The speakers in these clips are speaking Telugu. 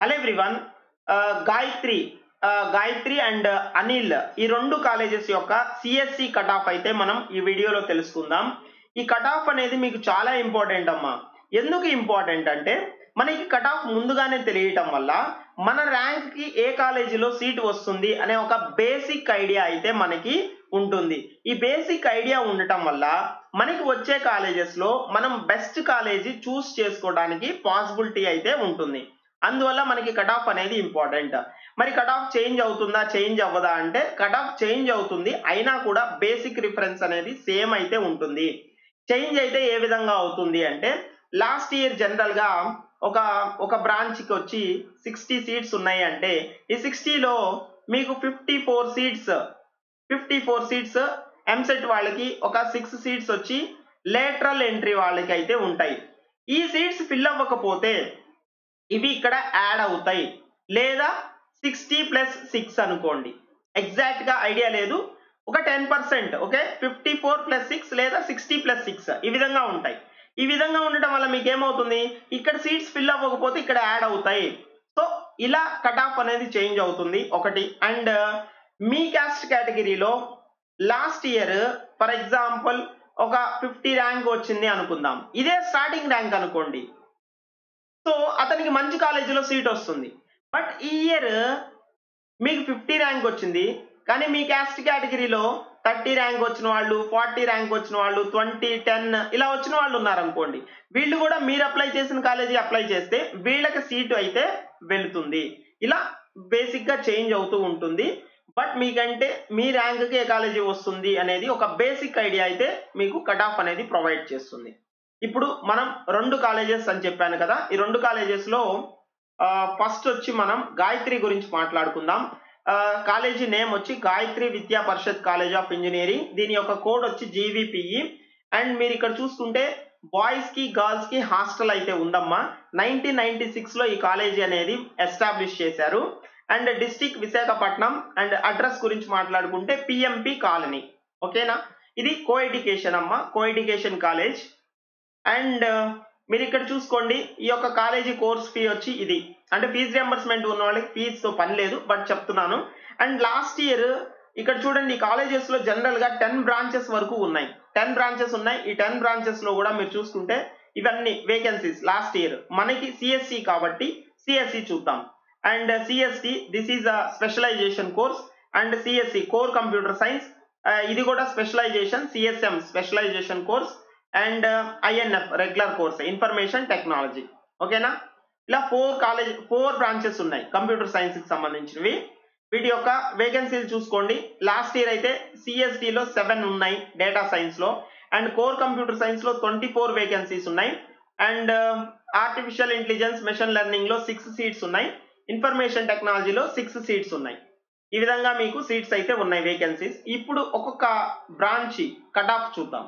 హలో ఎవ్రీవన్ గాయత్రి ఆ, గాయత్రి అండ్ అనిల్ ఈ రెండు కాలేజెస్ యొక్క సిఎస్సి కట్ ఆఫ్ అయితే మనం ఈ వీడియోలో తెలుసుకుందాం ఈ కట్ ఆఫ్ అనేది మీకు చాలా ఇంపార్టెంట్ అమ్మా ఎందుకు ఇంపార్టెంట్ అంటే మనకి కట్ ఆఫ్ ముందుగానే తెలియటం వల్ల మన ర్యాంక్ కి ఏ కాలేజీలో సీట్ వస్తుంది అనే ఒక బేసిక్ ఐడియా అయితే మనకి ఉంటుంది ఈ బేసిక్ ఐడియా ఉండటం వల్ల మనకి వచ్చే కాలేజెస్ లో మనం బెస్ట్ కాలేజీ చూస్ చేసుకోవడానికి పాసిబిలిటీ అయితే ఉంటుంది అందువల్ల మనకి కట్ ఆఫ్ అనేది ఇంపార్టెంట్ మరి కట్ ఆఫ్ చేంజ్ అవుతుందా చేంజ్ అవ్వదా అంటే కట్ ఆఫ్ చేంజ్ అవుతుంది అయినా కూడా బేసిక్ రిఫరెన్స్ అనేది సేమ్ అయితే ఉంటుంది చేంజ్ అయితే ఏ విధంగా అవుతుంది అంటే లాస్ట్ ఇయర్ జనరల్ గా ఒక ఒక బ్రాంచ్ కి వచ్చి సిక్స్టీ సీట్స్ ఉన్నాయి అంటే ఈ సిక్స్టీలో మీకు fifty four seats fifty four seats EAMCET వాళ్ళకి ఒక సిక్స్ సీట్స్ వచ్చి లేటరల్ ఎంట్రీ వాళ్ళకి అయితే ఉంటాయి ఈ సీట్స్ ఫిల్ అవ్వకపోతే ఇవి ఇక్కడ యాడ్ అవుతాయి లేదా సిక్స్టీ ప్లస్ సిక్స్ అనుకోండి ఎగ్జాక్ట్ గా ఐడియా లేదు ఒక ten percent okay fifty four plus six లేదా సిక్స్టీ ప్లస్ సిక్స్ ఈ విధంగా ఉంటాయి ఈ విధంగా ఉండటం వల్ల మీకు ఏమవుతుంది ఇక్కడ సీట్స్ ఫిల్ అవ్వకపోతే ఇక్కడ యాడ్ అవుతాయి సో ఇలా కట్ ఆఫ్ అనేది చేంజ్ అవుతుంది ఒకటి అండ్ మీ క్యాస్ట్ కేటగిరీలో లాస్ట్ ఇయర్ ఫర్ ఎగ్జాంపుల్ ఒక ఫిఫ్టీ ర్యాంక్ వచ్చింది అనుకుందాం ఇదే స్టార్టింగ్ ర్యాంక్ అనుకోండి సో అతనికి మంచి కాలేజీలో సీట్ వస్తుంది బట్ ఈ ఇయర్ మీకు ఫిఫ్టీ ర్యాంక్ వచ్చింది కానీ మీ క్యాస్ట్ కేటగిరీలో థర్టీ ర్యాంక్ వచ్చిన వాళ్ళు ఫార్టీ ర్యాంక్ వచ్చిన వాళ్ళు ట్వంటీ టెన్ ఇలా వచ్చిన వాళ్ళు ఉన్నారనుకోండి వీళ్ళు కూడా మీరు అప్లై చేసిన కాలేజీ అప్లై చేస్తే వీళ్ళకి సీటు అయితే వెళుతుంది ఇలా బేసిక్ గా చేంజ్ అవుతూ ఉంటుంది బట్ మీకంటే మీ ర్యాంక్కి ఏ కాలేజీ వస్తుంది అనేది ఒక బేసిక్ ఐడియా అయితే మీకు కట్ ఆఫ్ అనేది ప్రొవైడ్ చేస్తుంది ఇప్పుడు మనం రెండు కాలేజెస్ అని చెప్పాను కదా ఈ రెండు కాలేజెస్ లో ఫస్ట్ వచ్చి మనం గాయత్రి గురించి మాట్లాడుకుందాం కాలేజీ నేమ్ వచ్చి గాయత్రి విద్యా పరిషత్ కాలేజ్ ఆఫ్ ఇంజనీరింగ్ దీని యొక్క కోడ్ వచ్చి జీవీపీఈ అండ్ మీరు ఇక్కడ చూసుకుంటే బాయ్స్ కి గర్ల్స్ కి హాస్టల్ అయితే ఉందమ్మా నైన్టీన్ నైన్టీ సిక్స్ లో ఈ కాలేజీ అనేది ఎస్టాబ్లిష్ చేశారు and district Visakhapatnam and address గురించి మాట్లాడుకుంటే పిఎంపి కాలనీ ఓకేనా ఇది కో ఎడ్యుకేషన్ అమ్మా కో ఎడ్యుకేషన్ కాలేజ్ అండ్ మీరు ఇక్కడ చూసుకోండి ఈ యొక్క కాలేజీ కోర్స్ ఫీ వచ్చి ఇది అంటే ఫీజు రియంబర్స్మెంట్ ఉన్న వాళ్ళకి ఫీజుతో పని లేదు బట్ చెప్తున్నాను అండ్ లాస్ట్ ఇయర్ ఇక్కడ చూడండి ఈ కాలేజెస్ లో జనరల్ గా టెన్ బ్రాంచెస్ వరకు ఉన్నాయి టెన్ బ్రాంచెస్ ఉన్నాయి ఈ టెన్ బ్రాంచెస్ లో కూడా మీరు చూసుకుంటే ఇవన్నీ వేకెన్సీస్ లాస్ట్ ఇయర్ మనకి సిఎస్సి కాబట్టి సిఎస్సి చూద్దాం and CSC this is a specialization course and CSC core computer science ఇది కూడా specialization CSM specialization course and INF regular course information technology ఓకేనా ఇలా ఫోర్ కాలేజ్ ఫోర్ బ్రాంచెస్ ఉన్నాయి కంప్యూటర్ సైన్స్ కి సంబంధించినవి వీటి యొక్క వేకెన్సీలు చూసుకోండి లాస్ట్ ఇయర్ అయితే సిఎస్టి లో సెవెన్ ఉన్నాయి డేటా సైన్స్ లో అండ్ కోర్ కంప్యూటర్ సైన్స్ లో ట్వంటీ ఫోర్ వేకెన్సీస్ ఉన్నాయి and artificial intelligence machine learning లో సిక్స్ సీట్స్ ఉన్నాయి ఇన్ఫర్మేషన్ టెక్నాలజీలో సిక్స్ సీట్స్ ఉన్నాయి ఈ విధంగా మీకు సీట్స్ అయితే ఉన్నాయి వేకెన్సీస్ ఇప్పుడు ఒక్కొక్క బ్రాంచ్ కట్ ఆఫ్ చూద్దాం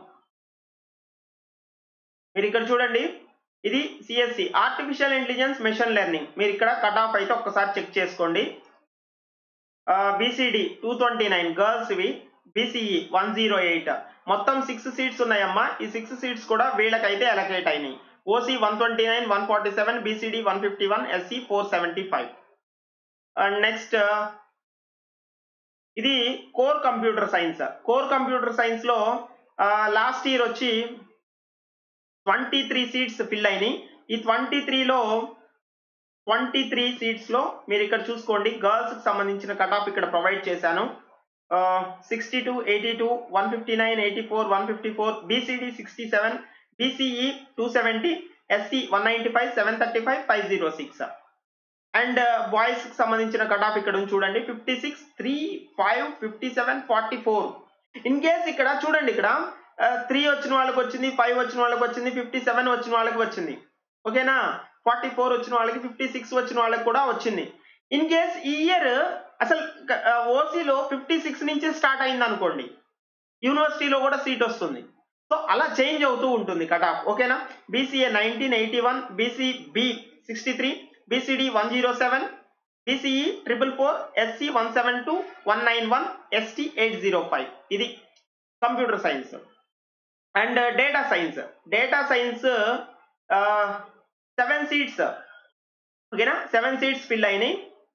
మీరు ఇక్కడ చూడండి ఇది CSC artificial intelligence machine learning మీరు ఇక్కడ కట్ ఆఫ్ అయితే ఒక్కసారి చెక్ చేసుకోండి BCD two twenty nine girls ఇవి బీసీఈ వన్ జీరో ఎయిట్ మొత్తం సిక్స్ సీట్స్ ఉన్నాయమ్మా ఈ సిక్స్ సీట్స్ కూడా వీళ్ళకైతే అలకేట్ అయినాయి OC one twenty nine one forty seven BCD one fifty one SC four seventy five and next ఇది core computer science core computer science లో లాస్ట్ ఇయర్ వచ్చి ట్వంటీ త్రీ సీట్స్ ఫిల్ అయినాయి ఈ ట్వంటీ త్రీలో ట్వంటీ త్రీ సీట్స్ లో మీరు ఇక్కడ చూసుకోండి గర్ల్స్ కి సంబంధించిన కట్ ఆఫ్ ఇక్కడ ప్రొవైడ్ చేశాను sixty two eighty two one fifty nine eighty four one fifty four BCD sixty seven BCE two seventy SC one ninety five seven thirty five five zero six and boys కి సంబంధించిన కట్ ఆఫ్ ఇక్కడ చూడండి fifty six three five fifty seven forty four in case ఇక్కడ చూడండి ఇక్కడ త్రీ వచ్చిన వాళ్ళకి వచ్చింది ఫైవ్ వచ్చిన వాళ్ళకి వచ్చింది ఫిఫ్టీ సెవెన్ వచ్చిన వాళ్ళకి వచ్చింది ఓకేనా ఫార్టీ ఫోర్ వచ్చిన వాళ్ళకి ఫిఫ్టీ సిక్స్ వచ్చిన వాళ్ళకి కూడా వచ్చింది ఇన్ కేస్ ఈ ఇయర్ అసలు ఓసీలో ఫిఫ్టీ సిక్స్ నుంచి స్టార్ట్ అయింది అనుకోండి యూనివర్సిటీలో కూడా సీట్ వస్తుంది సో అలా చేంజ్ అవుతూ ఉంటుంది కట్ ఆఫ్ ఓకేనా BCA nineteen eighty one BCB sixty three BCD one zero seven BCE triple four SC one seven two one nine one ST eight zero five ఇది computer science and data science data science seven seats ఓకేనా సెవెన్ సీట్స్ ఫిల్ అయినాయి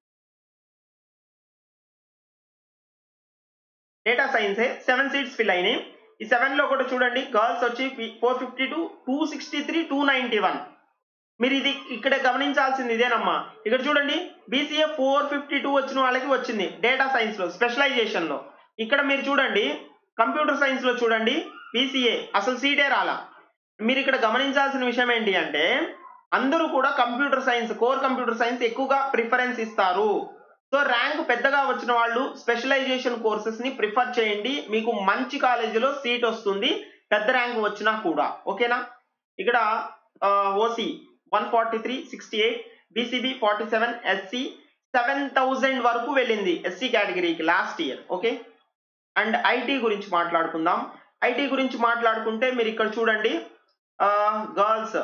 డేటా సైన్సే సెవెన్ సీట్స్ ఫిల్ అయినాయి ఈ సెవెన్ లో కూడా చూడండి గర్ల్స్ వచ్చి four fifty two two sixty three two ninety one మీరు ఇది ఇక్కడ గమనించాల్సింది ఇదేనమ్మా ఇక్కడ చూడండి బీసీఏ ఫోర్ ఫిఫ్టీ టూ వచ్చిన వాళ్ళకి వచ్చింది డేటా సైన్స్ లో స్పెషలైజేషన్ లో ఇక్కడ మీరు చూడండి కంప్యూటర్ సైన్స్ లో చూడండి బీసీఏ అసలు సీటే రాలా మీరు ఇక్కడ గమనించాల్సిన విషయం ఏంటి అంటే అందరూ కూడా computer science core computer science ఎక్కువగా ప్రిఫరెన్స్ ఇస్తారు సో ర్యాంక్ పెద్దగా వచ్చిన వాళ్ళు స్పెషలైజేషన్ కోర్సెస్ ని ప్రిఫర్ చేయండి మీకు మంచి కాలేజీలో సీట్ వస్తుంది పెద్ద ర్యాంక్ వచ్చినా కూడా ఓకేనా ఇక్కడ OC one forty three sixty eight BCB forty seven SC seven thousand వరకు వెళ్ళింది ఎస్సీ కేటగిరీకి last year okay and IT గురించి మాట్లాడుకుందాం ఐటీ గురించి మాట్లాడుకుంటే మీరు ఇక్కడ చూడండి గర్ల్స్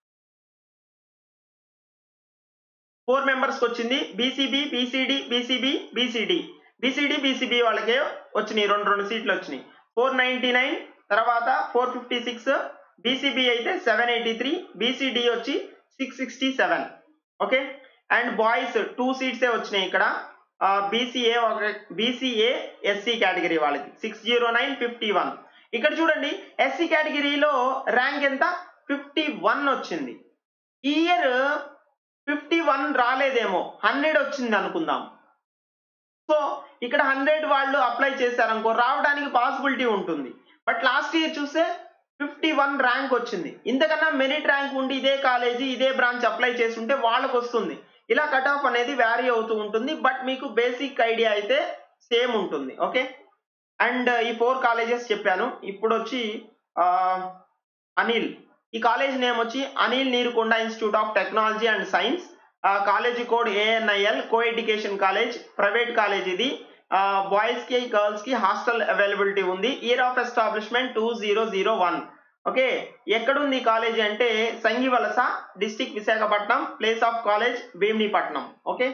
ఫోర్ మెంబర్స్ వచ్చింది BCB BCD BCB BCD BCD BCB వాళ్ళకే వచ్చినాయి రెండు రెండు సీట్లు వచ్చినాయి ఫోర్ నైన్టీ నైన్ తర్వాత ఫోర్ ఫిఫ్టీ సిక్స్ బీసీబీ అయితే సెవెన్ ఎయిటీ త్రీ బీసీడి వచ్చి six sixty seven okay and boys two సీట్సే వచ్చినాయి ఇక్కడ బీసీఏ ఒక బీసీఏ ఎస్సీ కేటగిరీ వాళ్ళకి six zero nine fifty one ఇక్కడ చూడండి ఎస్సీ కేటగిరీలో ర్యాంక్ ఎంత ఫిఫ్టీ వన్ వచ్చింది ఈ ఇయర్ ఫిఫ్టీ వన్ రాలేదేమో హండ్రెడ్ వచ్చింది అనుకుందాం సో ఇక్కడ హండ్రెడ్ వాళ్ళు అప్లై చేశారనుకో రావడానికి పాసిబిలిటీ ఉంటుంది బట్ లాస్ట్ ఇయర్ చూస్తే ఫిఫ్టీ వన్ ర్యాంక్ వచ్చింది ఇంతకన్నా మెరిట్ ర్యాంక్ ఉండి ఇదే కాలేజీ ఇదే బ్రాంచ్ అప్లై చేస్తుంటే వాళ్ళకి వస్తుంది ఇలా కట్ ఆఫ్ అనేది వ్యారీ అవుతూ ఉంటుంది బట్ మీకు బేసిక్ ఐడియా అయితే సేమ్ ఉంటుంది ఓకే అండ్ ఈ ఫోర్ కాలేజెస్ చెప్పాను ఇప్పుడు వచ్చి అనిల్ ఈ కాలేజ్ నేమ్ వచ్చి Anil Neerukonda institute of technology and science college code ANIL co education college private college ఇది బాయ్స్ కి గర్ల్స్ కి హాస్టల్ అవైలబిలిటీ ఉంది year of establishment two zero zero one okay ఎక్కడుంది ఈ కాలేజీ అంటే Sangivalasa district Visakhapatnam place of college Bheemunipatnam okay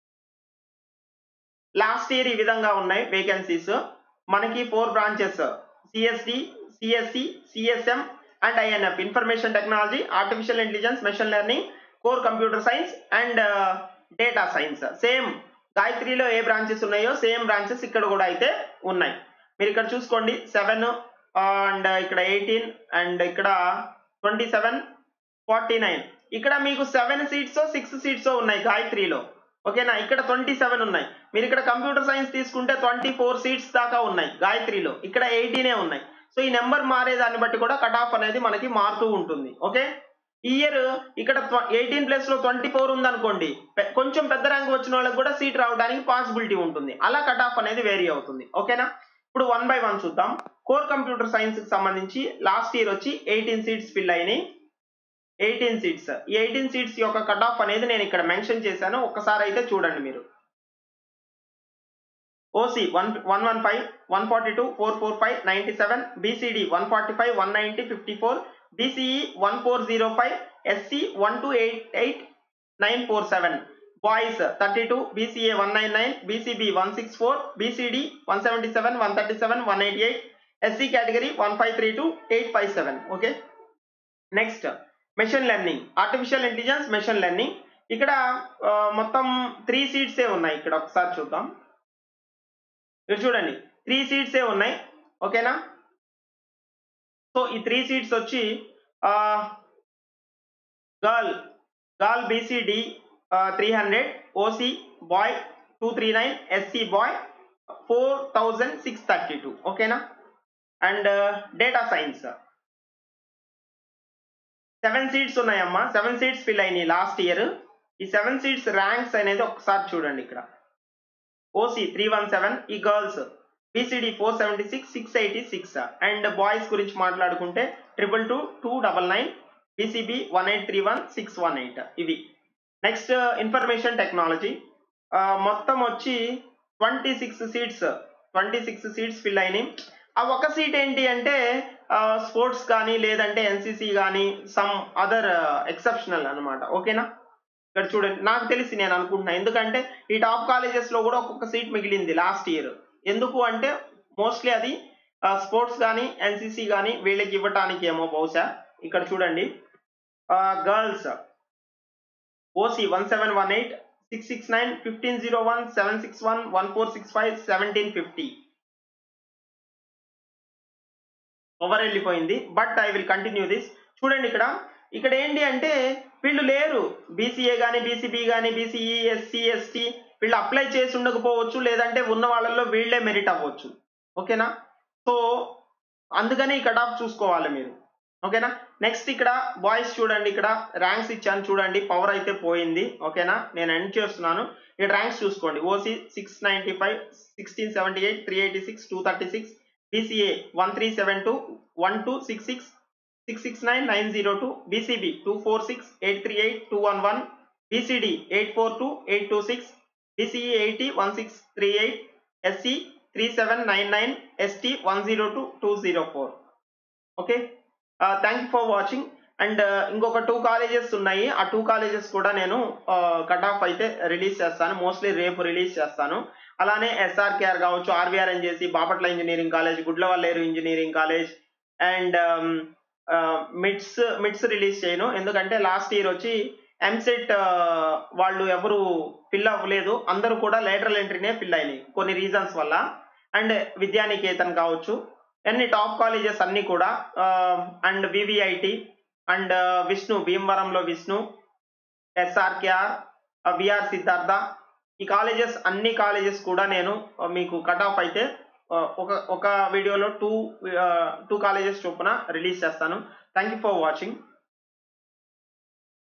last year ఈ విధంగా ఉన్నాయి వేకెన్సీస్ మనకి four branches CSD CSC CSM and INF information technology artificial intelligence machine learning core computer science and data science same గాయత్రిలో ఏ బ్రాంచెస్ ఉన్నాయో సేమ్ బ్రాంచెస్ ఇక్కడ కూడా అయితే ఉన్నాయి మీరు ఇక్కడ చూసుకోండి సెవెన్ అండ్ ఇక్కడ ఎయిటీన్ అండ్ ఇక్కడ ట్వంటీ సెవెన్ ఫార్టీ నైన్ ఇక్కడ మీకు సెవెన్ సీట్స్ సిక్స్ సీట్స్ ఉన్నాయి గాయత్రిలో ఓకేనా ఇక్కడ ట్వంటీ సెవెన్ ఉన్నాయి మీరు ఇక్కడ కంప్యూటర్ సైన్స్ తీసుకుంటే ట్వంటీ ఫోర్ సీట్స్ దాకా ఉన్నాయి గాయత్రిలో ఇక్కడ ఎయిటీనే ఉన్నాయి సో ఈ నెంబర్ మారే దాన్ని బట్టి కూడా కట్ ఆఫ్ అనేది మనకి మారుతూ ఉంటుంది ఓకే ఈ ఇయర్ ఇక్కడ ఎయిటీన్ ప్లస్ లో ట్వంటీ ఫోర్ ఉందనుకోండి కొంచెం పెద్ద ర్యాంక్ వచ్చిన వాళ్ళకి కూడా సీట్ రావడానికి పాసిబిలిటీ ఉంటుంది అలా కట్ ఆఫ్ అనేది వేరీ అవుతుంది ఓకేనా ఇప్పుడు వన్ బై వన్ చూద్దాం కోర్ కంప్యూటర్ సైన్స్ కి సంబంధించి లాస్ట్ ఇయర్ వచ్చి ఎయిటీన్ సీట్స్ ఫిల్ అయినాయి ఎయిటీన్ సీట్స్ ఈ ఎయిటీన్ సీట్స్ యొక్క కట్ ఆఫ్ అనేది నేను ఇక్కడ మెన్షన్ చేశాను ఒక్కసారి అయితే చూడండి మీరు OC one one one five one forty two four four five ninety seven BCD one forty five one ninety fifty four BCE one four zero five SC one two eight eight nine four seven boys thirty two BCA one nine nine BCB one six four BCD one seventy seven one thirty seven one eighty eight SC category one five three two eight five seven okay next machine learning artificial intelligence machine learning ఇక్కడ మొత్తం త్రీ సీట్సే ఉన్నాయి ఇక్కడ ఒకసారి చూద్దాం మీరు చూడండి త్రీ సీట్సే ఉన్నాయి ఓకేనా సో ఈ త్రీ సీట్స్ వచ్చి girl girl BCD three hundred OC boy two three nine SC boy four thousand six thirty two ఓకేనా and data science seven seats ఉన్నాయమ్మా సెవెన్ సీట్స్ ఫిల్ అయినాయి లాస్ట్ ఇయర్ ఈ సెవెన్ సీట్స్ ర్యాంక్స్ అనేది ఒకసారి చూడండి ఇక్కడ ఓసీ త్రీ వన్ సెవెన్ ఈ girls BCD four seventy six six eighty six and boys గురించి మాట్లాడుకుంటే triple two two double nine BCB one eight three one six one eight ఇవి నెక్స్ట్ ఇన్ఫర్మేషన్ టెక్నాలజీ మొత్తం వచ్చి twenty six seats twenty six seats fill అయినాయి ఆ ఒక సీట్ ఏంటి అంటే స్పోర్ట్స్ కానీ లేదంటే ఎన్సీసీ కానీ సమ్ అదర్ ఎక్సెప్షనల్ అనమాట ఓకేనా ఇక్కడ చూడండి నాకు తెలిసి నేను అనుకుంటున్నా ఎందుకంటే ఈ టాప్ కాలేజెస్ లో కూడా ఒక్కొక్క సీట్ మిగిలింది లాస్ట్ ఇయర్ ఎందుకు అంటే మోస్ట్లీ అది స్పోర్ట్స్ కానీ ఎన్సీసీ కానీ వీళ్ళకి ఇవ్వటానికి ఏమో బహుశా ఇక్కడ చూడండి girls OC one seven one eight six six nine fifteen zero one seven six one one four six five seventeen fifty over వెళ్ళిపోయింది but I will continue this చూడండి ఇక్కడ ఇక్కడ ఏంటి అంటే వీళ్ళు లేరు బీసీఏ కానీ బీసీబీ కానీ బీసీఈ ఎస్సీ ఎస్టీ వీళ్ళు అప్లై చేసి ఉండకపోవచ్చు లేదంటే ఉన్న వాళ్ళల్లో వీళ్ళే మెరిట్ అవ్వచ్చు ఓకేనా సో అందుకని ఈ కట్ ఆఫ్ చూసుకోవాలి మీరు ఓకేనా నెక్స్ట్ ఇక్కడ బాయ్స్ చూడండి ఇక్కడ ర్యాంక్స్ ఇచ్చాను చూడండి పవర్ అయితే పోయింది ఓకేనా నేను ఎండ్ చేస్తున్నాను ఇక్కడ ర్యాంక్స్ చూసుకోండి OC six ninety five sixteen seventy eight three eighty six two thirty six BCA one three seven two one two six six six six nine nine zero two BCB two four six eight three eight two one one BCD eight four two eight two six BCE eighty one six three eight SC three seven nine nine ST one zero two two zero four okay thank you for watching and ఇంకొక టూ కాలేజెస్ ఉన్నాయి ఆ టూ కాలేజెస్ కూడా నేను కట్ ఆఫ్ అయితే రిలీజ్ చేస్తాను మోస్ట్లీ రేపు రిలీజ్ చేస్తాను అలానే ఎస్ఆర్కేఆర్ కావచ్చు ఆర్వీఆర్ అని చేసి Bapatla engineering college Gudlavalleru engineering college and mids mids release చేయను ఎందుకంటే లాస్ట్ ఇయర్ వచ్చి ఎంసెట్ వాళ్ళు ఎవరు ఫిల్ అవ్వలేదు అందరూ కూడా లేటరల్ ఎంట్రీనే ఫిల్ అయినాయి కొన్ని రీజన్స్ వల్ల అండ్ విద్యానికేతన్ కావచ్చు అన్ని టాప్ కాలేజెస్ అన్ని కూడా అండ్ వివిఐటి అండ్ విష్ణు భీమవరంలో విష్ణు ఎస్ఆర్కేఆర్ విఆర్ సిద్ధార్థ ఈ కాలేజెస్ అన్ని కాలేజెస్ కూడా నేను మీకు కట్ ఆఫ్ అయితే ఒక ఒక వీడియోలో టూ టూ కాలేజెస్ చొప్పున రిలీజ్ చేస్తాను థ్యాంక్ యూ ఫర్ వాచింగ్